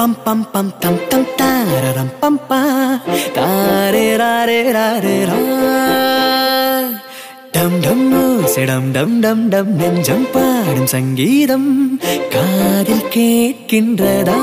பம் பம் பம் தம் தம் தாரரம் பம் பா தாரே ராரே ராரே ரா டம் டம் சிடம் டம் டம் டம் நெஞ்சம் பாடும் சங்கீதம் காதில் கேட்கின்றதா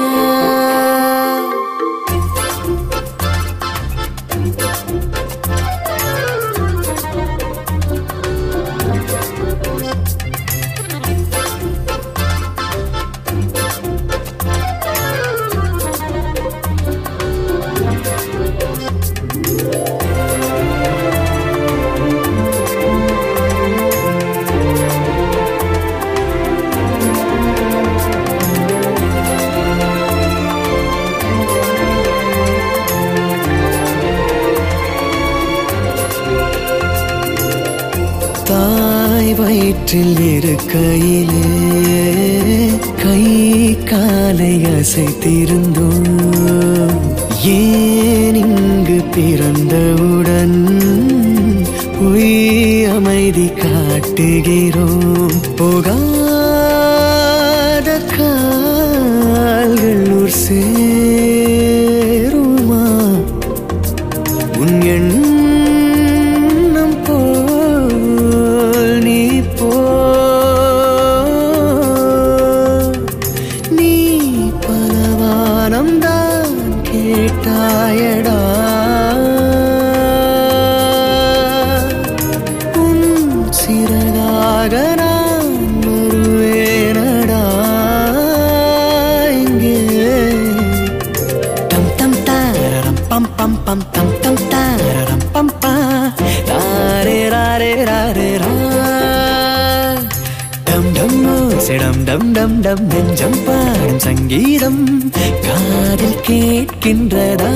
தாய் வயிற்றில் இருக்கையிலே கை காலை அசைத்திருந்தோம் ஏன் இங்கு பிறந்தவுடன் பொய் அமைதி காட்டுகிறோம் போகாத கால்கள் ஊர் சேருமா உன் எண்ணம் போல் நீ போ நீ பலவானம் தான் கேட்டாயடா உன் சிறகாக நான் வருவேனடா இங்கே டம் டம் தாரரம் பம் பம் பம் தம் தம் தாரரம் பம் பா தாரே ராரே ராரே ரா டம் டம் சிடம் டம் டம் டம் நெஞ்சம் பாடும் சங்கீதம் காதில் கேட்கின்றதா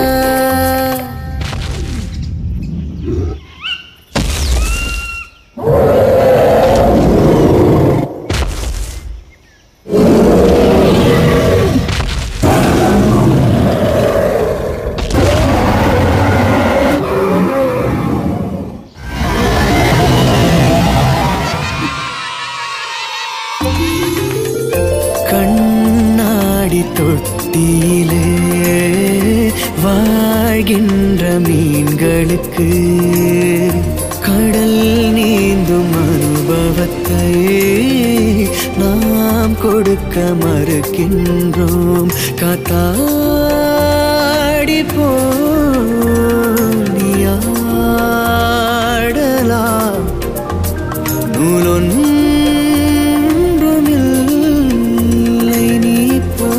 கண்ணாடி தொட்டியிலே வாழ்கின்ற மீன்களுக்கு கடல் நீந்தும் அனுபவத்தை நாம் கொடுக்க மறுக்கின்றோம் காத்தாடி போனியாடலாம் நூலொன்றுமில்லை நீ போ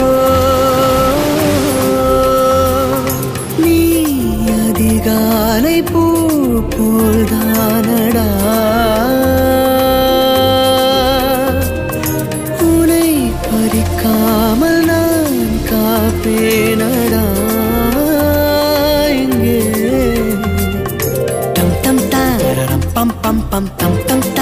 நீ அதிகாலை பூ போல்தானடா உனை பறிக்காமல் நான் காப்பேனடா இங்கே டம் டம் தாரரம் பம் பம் பம் தம் தம்